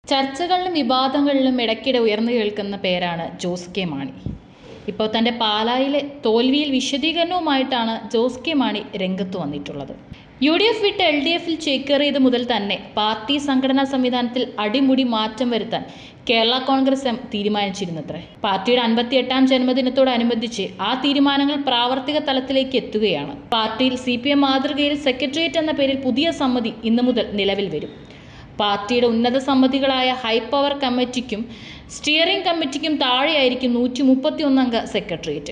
ചർച്ചകളിലും വിവാദങ്ങളിലും ഇടയ്ക്കിടെ ഉയർന്നു കേൾക്കുന്ന പേരാണ് ജോസ് കെ മാണി ഇപ്പോൾ തൻ്റെ പാലായിലെ തോൽവിയിൽ വിശദീകരണവുമായിട്ടാണ് ജോസ് കെ മാണി രംഗത്ത് വന്നിട്ടുള്ളത് യു ഡി എഫ് വിട്ട് എൽ ഡി എഫിൽ ചേക്കേറിയത് മുതൽ തന്നെ പാർട്ടി സംഘടനാ സംവിധാനത്തിൽ അടിമുടി മാറ്റം വരുത്താൻ കേരള കോൺഗ്രസ് എം തീരുമാനിച്ചിരുന്നത്രേ പാർട്ടിയുടെ അൻപത്തിയെട്ടാം ജന്മദിനത്തോടനുബന്ധിച്ച് ആ തീരുമാനങ്ങൾ പ്രാവർത്തിക തലത്തിലേക്ക് എത്തുകയാണ് പാർട്ടിയിൽ സി പി എം മാതൃകയിൽ സെക്രട്ടേറിയറ്റ് എന്ന പേരിൽ പുതിയ സമിതി ഇന്നു മുതൽ നിലവിൽ വരും പാർട്ടിയുടെ ഉന്നത സമിതികളായ ഹൈ പവർ കമ്മിറ്റിക്കും സ്റ്റിയറിംഗ് കമ്മിറ്റിക്കും താഴെയായിരിക്കും നൂറ്റി മുപ്പത്തി ഒന്നംഗ സെക്രട്ടേറിയറ്റ്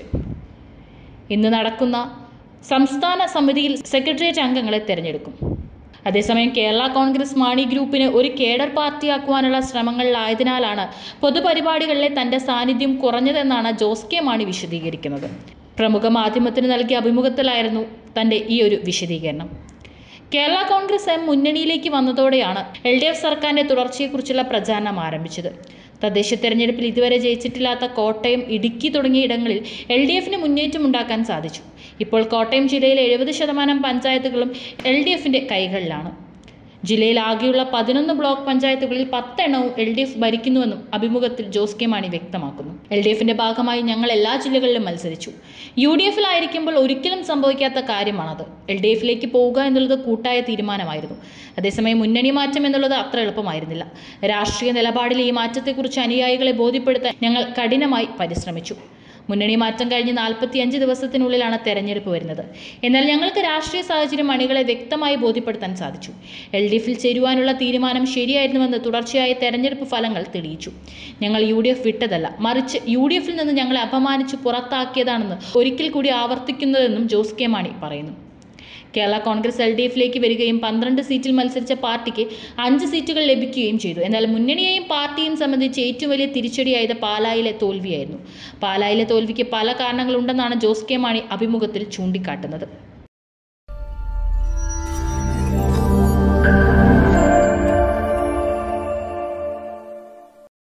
ഇന്ന് നടക്കുന്ന സംസ്ഥാന സമിതിയിൽ സെക്രട്ടേറിയറ്റ് അംഗങ്ങളെ തിരഞ്ഞെടുക്കും അതേസമയം കേരള കോൺഗ്രസ് മാണി ഗ്രൂപ്പിന് ഒരു കേഡർ പാർട്ടിയാക്കുവാനുള്ള ശ്രമങ്ങളിലായതിനാലാണ് പൊതുപരിപാടികളിലെ തന്റെ സാന്നിധ്യം കുറഞ്ഞതെന്നാണ് ജോസ് കെ മാണി വിശദീകരിക്കുന്നത് പ്രമുഖ മാധ്യമത്തിന് നൽകിയ അഭിമുഖത്തിലായിരുന്നു തന്റെ ഈ ഒരു വിശദീകരണം കേരള കോൺഗ്രസ് എം മുന്നണിയിലേക്ക് വന്നതോടെയാണ് എൽ ഡി എഫ് സർക്കാരിന്റെ തുടർച്ചയെക്കുറിച്ചുള്ള പ്രചാരണം ആരംഭിച്ചത് തദ്ദേശ തെരഞ്ഞെടുപ്പിൽ ഇതുവരെ ജയിച്ചിട്ടില്ലാത്ത കോട്ടയം ഇടുക്കി തുടങ്ങിയ ഇടങ്ങളിൽ എൽ ഡി എഫിന് മുന്നേറ്റം ഉണ്ടാക്കാൻ സാധിച്ചു ഇപ്പോൾ കോട്ടയം ജില്ലയിലെ എഴുപത് ശതമാനം പഞ്ചായത്തുകളും എൽ ഡി എഫിന്റെ കൈകളിലാണ് ജില്ലയിൽ ആകെയുള്ള പതിനൊന്ന് ബ്ലോക്ക് പഞ്ചായത്തുകളിൽ പത്തെണ്ണവും എൽ ഡി എഫ് ഭരിക്കുന്നുവെന്നും അഭിമുഖത്തിൽ ജോസ് കെ മാണി വ്യക്തമാക്കുന്നു എൽ ഡി എഫിന്റെ ഭാഗമായി ഞങ്ങൾ എല്ലാ ജില്ലകളിലും മത്സരിച്ചു യു ഡി എഫിലായിരിക്കുമ്പോൾ ഒരിക്കലും സംഭവിക്കാത്ത കാര്യമാണത് എൽ ഡി എഫിലേക്ക് പോവുക എന്നുള്ളത് കൂട്ടായ തീരുമാനമായിരുന്നു അതേസമയം മുന്നണി മാറ്റം എന്നുള്ളത് അത്ര എളുപ്പമായിരുന്നില്ല രാഷ്ട്രീയ നിലപാടിലെ ഈ മാറ്റത്തെക്കുറിച്ച് അനുയായികളെ ബോധ്യപ്പെടുത്താൻ ഞങ്ങൾ കഠിനമായി പരിശ്രമിച്ചു മുന്നണി മാറ്റം കഴിഞ്ഞ് നാൽപ്പത്തിയഞ്ച് ദിവസത്തിനുള്ളിലാണ് തെരഞ്ഞെടുപ്പ് വരുന്നത് എന്നാൽ ഞങ്ങൾക്ക് രാഷ്ട്രീയ സാഹചര്യം അണികളെ വ്യക്തമായി ബോധ്യപ്പെടുത്താൻ സാധിച്ചു എൽ ഡി എഫിൽ ചേരുവാനുള്ള തീരുമാനം ശരിയായിരുന്നുവെന്ന് തുടർച്ചയായ തെരഞ്ഞെടുപ്പ് ഫലങ്ങൾ തെളിയിച്ചു ഞങ്ങൾ യു ഡി എഫ് വിട്ടതല്ല മറിച്ച് യു ഡി എഫിൽ നിന്ന് ഞങ്ങളെ അപമാനിച്ച് പുറത്താക്കിയതാണെന്ന് ഒരിക്കൽ കൂടി ആവർത്തിക്കുന്നതെന്നും ജോസ് കെ മാണി പറയുന്നു കേരള കോൺഗ്രസ് എൽ ഡി എഫിലേക്ക് വരികയും പന്ത്രണ്ട് സീറ്റിൽ മത്സരിച്ച പാർട്ടിക്ക് അഞ്ച് സീറ്റുകൾ ലഭിക്കുകയും ചെയ്തു എന്നാൽ മുന്നണിയെയും പാർട്ടിയും സംബന്ധിച്ച് ഏറ്റവും വലിയ തിരിച്ചടിയായത് പാലായിലെ തോൽവിയായിരുന്നു പാലായിലെ തോൽവിക്ക് പല കാരണങ്ങളുണ്ടെന്നാണ് ജോസ് കെ മാണി അഭിമുഖത്തിൽ ചൂണ്ടിക്കാട്ടുന്നത്